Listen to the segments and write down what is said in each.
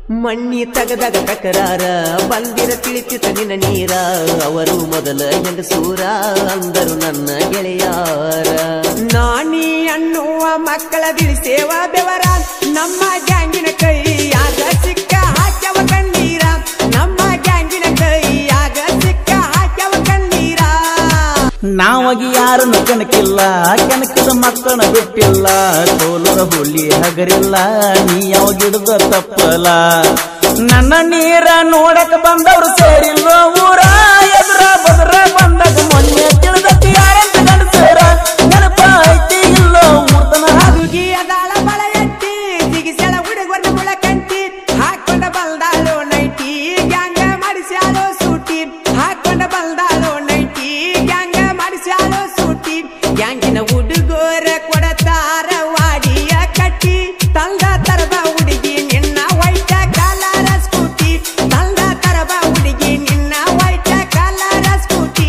ಮಣ್ಣಿ ತಗದಾಗ ತಕರಾರ ಬಂದಿರ ತಿಳಿತಿತ ನಿನ್ನ ನೀರ ಅವರು ಮೊದಲ ಹೆಂಗಸೂರ ಅಂದರು ನನ್ನ ಗೆಳೆಯಾರ ನಾನಿ ಅನ್ನುವ ಮಕ್ಕಳ ಬಿಡಿಸೇವ ಬೆವರ ನಮ್ಮ ಗ್ಯಾಂಗಿನ ಕೈಯಾಗ ಸಿಕ್ಕ ಹಾಕ್ಯವ ಕಣ್ಣೀರ ನಮ್ಮ ಗ್ಯಾಂಗಿನ ಕೈಯಾಗ ಸಿಕ್ಕ ಹಾಕ್ಯವ ಕಣ್ಣೀರ ನಾವಾಗಿ ಯಾರನ್ನು ಕೆಣಕಿಲ್ಲ ಕೆಣಕಿದ ಮಕ್ಕಳನ್ನ ಬಿಟ್ಟಿಲ್ಲ ಕೋಲರ ಹುಲಿ ಹಗರಿಲ್ಲ ನೀ ಯಾವಾಗ ಹಿಡಿದ ತಪ್ಪಲ ನನ್ನ ನೀರ ನೋಡಕ ಬಂದವರು ಸೇರಿಲ್ಲ ಊರ ಎದುರ ಬದ್ರ ಬಂದಾಗ ಮೊನ್ನೆ ತಿಳಿದಕ್ಕೆ ಯಾರಂತ ಗಂಡಸರ ನೆನಪ ಐತಿ ಇಲ್ಲೋ ಮೂರ್ತನ ಹುಡುಗಿ ಅದಾಳ ಬಳ ಎತ್ತಿ ಸಿಗಿಸಳ ಹುಡುಗರ ಮುಳ ಕಂಟಿ ಹಾಕೊಂಡ ಬಲ್ದಾಳು ನೈಟಿ ಗ್ಯಾಂಗ ಮಾಡಿಸ್ಯಾಳು ಸೂಟಿ ಹಾಕೊಂಡ ಬಲ್ದಾಳು ನೈಟಿ ಗ್ಯಾಂಗ ಮಾಡಿಸ್ಯಾಳು ಸೂಟಿ ಗ್ಯಾಂಗಿನ ಹುಡುಗರ ಕೊಡತಾರ ವಾಡಿಯ ಕಟ್ಟಿ ತಂದ ತರಬ ಹುಡುಗಿ ನಿನ್ನ ವೈಟ ಕಲರ ಸ್ಕೂಟಿ ತಂದ ತರಬ ಹುಡುಗಿ ನಿನ್ನ ವೈಟ ಕಲರ ಸ್ಕೂಟಿ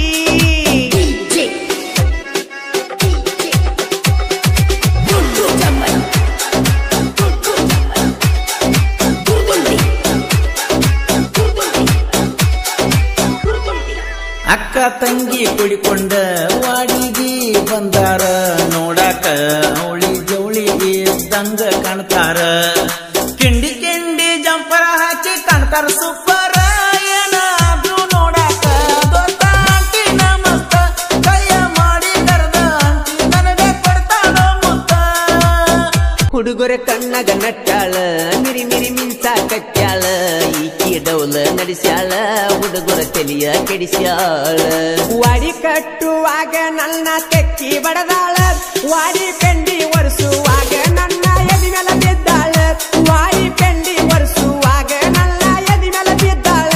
ಅಕ್ಕ ತಂಗಿ ಕುಡಿಕೊಂಡ ವಾಡಿಗಿ ಬಂದಾರ ನೋಡಾಕ ಅವಳಿ ಜವಳಿ ಇದ್ದಂಗ ಕಾಣ್ತಾರ ಕಿಂಡಿ ಕಿಂಡಿ ಜಂಪರ ಹಾಕಿ ಕಾಣ್ತಾರ ಸೂಪರ ಏನಾದ್ರೂ ನೋಡಾಕ ದೊಡ್ಡ ಆಂಟಿ ನಮಸ್ತ ಕೈಯ ಮಾಡಿ ಕರೆದ ಆಂಟಿ ನನಗೆ ಕೊಡ್ತಾಳೋ ಮುತ್ತ ಹುಡುಗರ ಕಣ್ಣಗ ನಟ್ಟಾಳ ಮಿರಿ ಮಿರಿ ಮಿಂಚ ಕಟ್ಟ್ಯಾಳ ಈಕಿ ಡೌಲ ನಡೆಸ್ಯಾಳ ಹುಡುಗರ ತಲಿಯ ಕೆಡಿಸ್ಯಾಳ ವಾಡಿ ಕಟ್ಟುವಾಗ ನನ್ನ ತೆಕ್ಕಿ ಬಡದಾಳ ವಾಡಿ ಪೆಂಡಿ ಒರೆಸುವಾಗ ನನ್ನ ಎದಿ ಮೇಲೆ ಬಿದ್ದಾಳ ವಾಡಿ ಪೆಂಡಿ ಒರೆಸುವಾಗ ನನ್ನ ಎದಿ ಮೇಲೆ ಬಿದ್ದಾಳ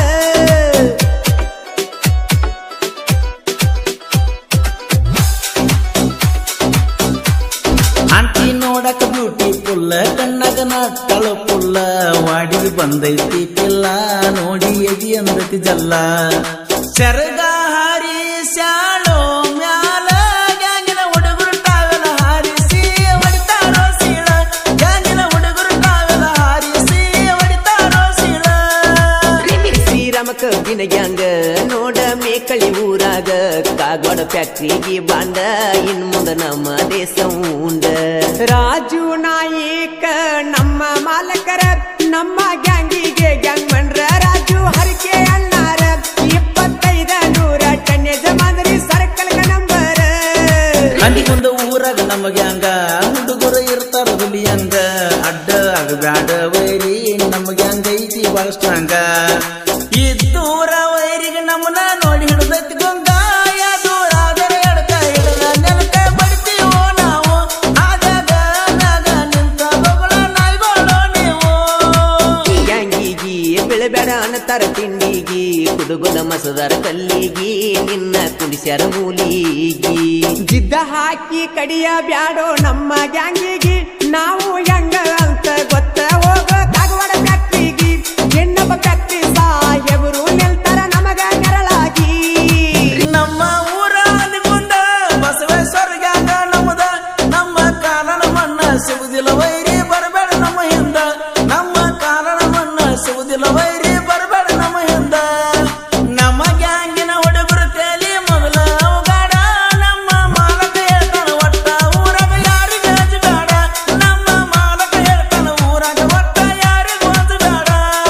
ಆಂಟಿ ನೋಡಕ ಬ್ಯೂಟಿಫುಲ್ ಕಣ್ಣಗ ನಟ್ಟಳ ಪುಲ್ಲ ವಾಡಿ ಬಂದೈತಿ ಪಿಲ್ಲ ನೋಡಿ ಎದಿ ಅಂದತಿ ಜಲ್ಲ ಸೆರಗ ಹಾರಿ ಶಾಳೋ ಮ್ಯಾಲ ಗ್ಯಾಂಗಿನ ಹುಡುಗರು ಟಾವೆಲ ಹಾರಿಸಿ ಹೊಡಿತಾರೋ ಸೀಳ ಗ್ಯಾಂಗಿನ ಹುಡುಗರು ಟಾವೆಲ ಹಾರಿಸಿ ಹೊಡಿತಾರೋ ಸೀಳ ಶ್ರೀರಾಮ ಕಬ್ಬಿನ ಗ್ಯಾಂಗ ನೋಡ ಮೇಕಳಿ ಊರಾಗ ಕಾಗೋಡ ಫ್ಯಾಕ್ಟ್ರಿಗೆ ಬಾಂಡ ಇನ್ ಮುಂದ ನಮ್ಮ ದೇಶ ಉಂಡ ರಾಜು ನಾಯಿಕ ನಮ್ಮ ಮಾಲಕರ ನಮ್ಮ ಗ್ಯಾಂಗಿಗೆ ಗ್ಯಾಂಗ್ ಮಂಡ್ರ ರಾಜು ಹರಕೆ ಅಣ್ಣಾರ ಇಪ್ಪತ್ತೈದ ನೂರ ಟನ್ ಯಜಮಾನ್ರಿ ಸರ್ಕಲ್ ನಂಬರ್ ಮಂದಿ ಮುಂದ ಊರಾಗ ನಮಗೆ ಹಂಗ ಹುಡುಗರು ಇರ್ತಾರ ಹುಲಿಯಂಗ ಅಡ್ಡ ಆಗಬ್ಯಾಡ ವೈರಿ ನಮಗೆ ಹಂಗೈತಿ ಬಾಳ ಸ್ಟ್ರಾಂಗ ಇದ್ದೂರ ವೈರಿಗೆ ನಮ್ಮನ್ನ ನೋಡಿ ಹಿಡ್ದೈತಿ ಗೊಂಗ ದೂರಾದರೆ ಎಡಕ ಹಿಡದ ನೆಲಕ ಬಡಿತೀವೋ ನಾವು ಆಗಾಗ ನಾಗ ನಿಂತ ಬೊಗಳ ನಾಯ್ಗೋಳೋ ನೀವು ಗ್ಯಾಂಗಿಗಿ ಬೆಳೆಬೇಡ ಅನ್ನತಾರ ತಿಂಡಿಗಿ ಕುಡುಗುಲ ಮಸದಾರ ಕಲ್ಲಿಗಿ ನಿನ್ನ ಕುಡಿಸ್ಯಾರ ಮೂಲಿಗಿ ಜಿದ್ದ ಹಾಕಿ ಕಡಿಯ ಬ್ಯಾಡೋ ನಮ್ಮ ಗ್ಯಾಂಗಿಗಿ ನಾವು ಹೆಂಗ ಅಂತ ಗೊತ್ತ ಹೋಗೋ ಕಾಗವಾಡ ಫ್ಯಾಕ್ಟ್ರಿಗೆ ಹೆಣ್ಣೊಬ್ಬ ಫ್ಯಾಕ್ಟ್ರಿ ಸಾಹೇಬರು ನಿಲ್ತಾರ ನಮಗ ನೆರಳಾಗಿ ನಮ್ಮ ಊರ ಮುಂದ ಬಸವೇಶ್ವರ ಗ್ಯಾಂಗ ನಮ್ಮದ ನಮ್ಮ ಕಾಲನ ಮಣ್ಣ ಸಿಗುದಿಲ್ಲ ವೈರಿ ಬರಬೇಡ ನಮ್ಮ ಹಿಂದ ನಮ್ಮ ಕಾಲನ ಮಣ್ಣ ಸಿಗುದಿಲ್ಲ ವೈರಿ ಬರಬೇಡ ನಮ್ಮ ಹಿಂದ ನಮ್ಮ ಗ್ಯಾಂಗಿನ ಹುಡುಗರು ತೇಲಿ ಮೊದಲ ಅವಗಾಡ ನಮ್ಮ ಮಾಲಕ ಹೇಳ್ತಾನ ಒಟ್ಟ ಊರಾಗ ಯಾರಿಗ ಬೇಡ ನಮ್ಮ ಮಾಲಕ ಹೇಳ್ತಾನ ಊರಾಗ ಒಟ್ಟ ಯಾರಿಗೂ ಬೇಡ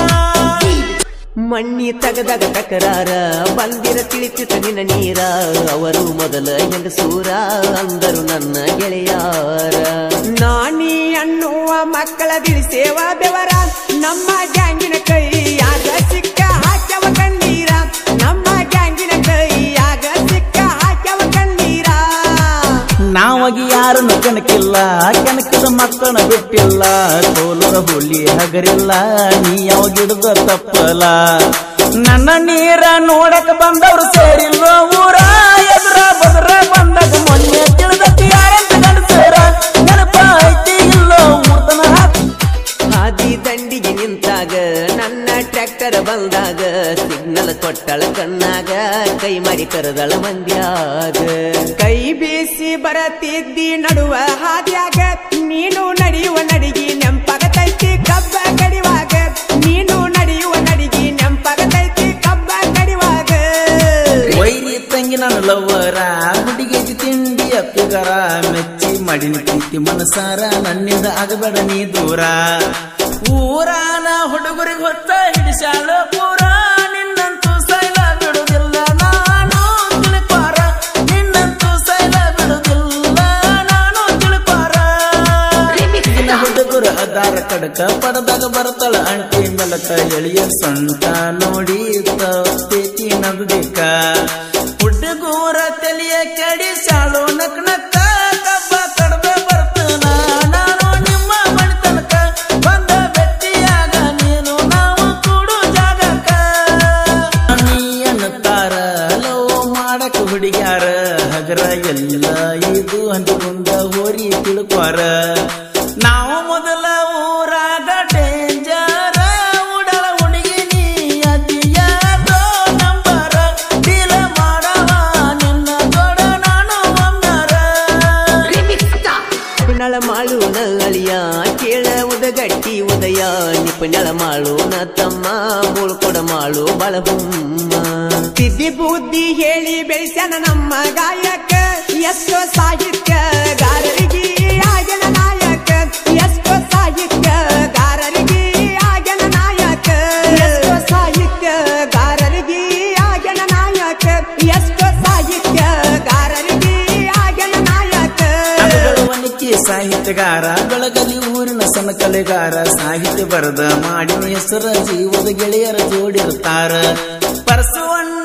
ಮಣ್ಣಿ ತಗದಾಗ ತಕರಾರ ಬಂದಿರ ತಿಳಿತಿತ ನಿನ್ನ ನೀರ ಅವರು ಮೊದಲ ಹೆಂಗಸೂರ ಅಂದರು ನನ್ನ ಗೆಳೆಯಾರ ನಾನಿ ಅನ್ನುವ ಮಕ್ಕಳ ಬಿಡಿಸೇವ ಬೆವರ ನಮ್ಮ ಗ್ಯಾಂಗಿನ ಕೈಯಾಗ ಸಿಕ್ಕ ಹಾಕ್ಯವ ಕಣ್ಣೀರ ನಮ್ಮ ಗ್ಯಾಂಗಿನ ಕೈಯಾಗ ಸಿಕ್ಕ ಹಾಕ್ಯವ ಕಣ್ಣೀರ ನಾವಾಗಿ ಯಾರನ್ನು ಕೆಣಕಿಲ್ಲ ಕೆಣಕಿದ ಮಕ್ಕಳನ್ನ ಬಿಟ್ಟಿಲ್ಲ ಕೋಲರ ಹುಲಿ ಹಗರಿಲ್ಲ ನೀ ಯಾವಾಗ ಹಿಡಿದ ತಪ್ಪಲ ನನ್ನ ನೀರ ನೋಡಕ ಬಂದವರು ಸೇರಿಲ್ಲ ಊರ ಎದುರ ಬದ್ರ ಬಂದಾಗ ಮೊನ್ನೆ ತಿಳಿದಕ್ಕೆ ಯಾರಂತ ಗಂಡಸರ ನೆನಪ ಐತಿ ಇಲ್ಲೋ ಮೂರ್ತನ ಹಾಕಿ ಹಾದಿ ದಂಡಿಗೆ ನಿಂತಾಗ ನನ್ನ ಟ್ರ್ಯಾಕ್ಟರ್ ಬಂದಾಗ ಸಿಗ್ನಲ್ ಕೊಟ್ಟಳ ಕಣ್ಣಾಗ ಕೈ ಮಾಡಿ ಕರೆದಳ ಮಂದ್ಯಾಗ ಕೈ ಬೀಸಿ ಬರತಿದ್ದಿ ನಡುವ ಹಾದ್ಯಾಗ ನೀನು ನಡೆಯುವ ನಡಿಗಿ ನೆಂಪಾಗತೈತಿ ಕಬ್ಬ ಕಡಿವಾಗ ನೀನು ಮಾಡಿನ ಪ್ರೀತಿ ಮನಸಾರ ನನ್ನಿಂದ ಆಗಬೇಡ ನೀ ದೂರ ಊರಾನ ಹುಡುಗರಿಗೆ ಹೊತ್ತ ಹಿಡಿಸಾಳ ಪೂರ ನಿನ್ನಂತೂ ಸೈಲ ಬಿಡುದಿಲ್ಲ ನಾನು ತಿಳ್ಪಾರ ನಿನ್ನಂತೂ ಸೈಲ ಬಿಡುದಿಲ್ಲ ನಾನು ತಿಳ್ಪಾರ ಇನ್ನ ಹುಡುಗರು ಅದಾರ ಕಡಕ ಪಡದಾಗ ಬರ್ತಾಳ ಅಂಟಿ ಮಲಕ ಎಳಿಯ ಸೊಂಟ ನೋಡಿ ತಪ್ಪೇತಿ ನಗಬೇಕ ಹುಡುಗೂರ ತಲೆಯ ಕೆಡಿಸಾಳು ನಕ್ ನಕ್ಕ ಕಬ್ಬ ಕಡ್ದ ಬರ್ತನ ನಾನು ನಿಮ್ಮ ಮನೆ ತನಕ ಬಂದ ಬೆಟ್ಟಿಯಾಗ ನೀನು ನಾವು ಕೂಡು ಜಾಗಕ್ಕ ನೀ ಅನ್ನತಾರ ಲವ್ ಮಾಡಕ ಹುಡುಗ್ಯಾರ ಹಗರ ಎಲ್ಲ ಇದು ಹಂಚಿಕೊಂಡ ಹೋರಿ ತಿಳ್ಕೊರ ನಾವು ಮೊದಲ ಊರಾಗ ಡೇಂಜರ ಉಡಲ ಹುಡುಗಿ ನೀ ಅತಿಯಾದೋ ನಂಬರ ಡೀಲ ಮಾಡವ ನಿನ್ನ ದೊಡ ನಾನು ಒಮ್ಮರ ನಿಪುಣಳ ಮಾಳುನ ಅಳಿಯ ಕೇಳ ಉದಗಟ್ಟಿ ಉದಯ ನಿಪುಣಳ ಮಾಳುನ ತಮ್ಮ ಮುಳ್ಕೊಡ ಮಾಳು ಬಳಬುಮ್ಮ ತಿದ್ದಿ ಬುದ್ಧಿ ಹೇಳಿ ಬೆಳೆಸ್ಯಾನ ನಮ್ಮ ಗಾಯಕ ಎಷ್ಟೋ ಸಾಹಿತ್ಯ ಗಾರರಿಗೆ ಆಗನ ನಾಯಕ ಎಷ್ಟೋ ಸಾಹಿತ್ಯ ಗಾರರಿಗೆ ಆಗನ ನಾಯಕ ಎಷ್ಟೋ ಸಾಹಿತ್ಯ ಗಾರರಿಗೆ ಆಗನ ನಾಯಕ ಎಷ್ಟೋ ಸಾಹಿತ್ಯ ಗಾರರಿಗೆ ಆಗನ ನಾಯಕ ಬೆಳವಣಿಗೆ ಸಾಹಿತ್ಯಗಾರ ಬೆಳಗಲಿ ಊರಿನ ಸನಕಲೆಗಾರ ಸಾಹಿತ್ಯ ಬರದ ಮಾಡಿನ ಹೆಸರ ಜೀವದ ಗೆಳೆಯರ ಜೋಡಿರ್ತಾರ ಪರಸುವಣ್ಣ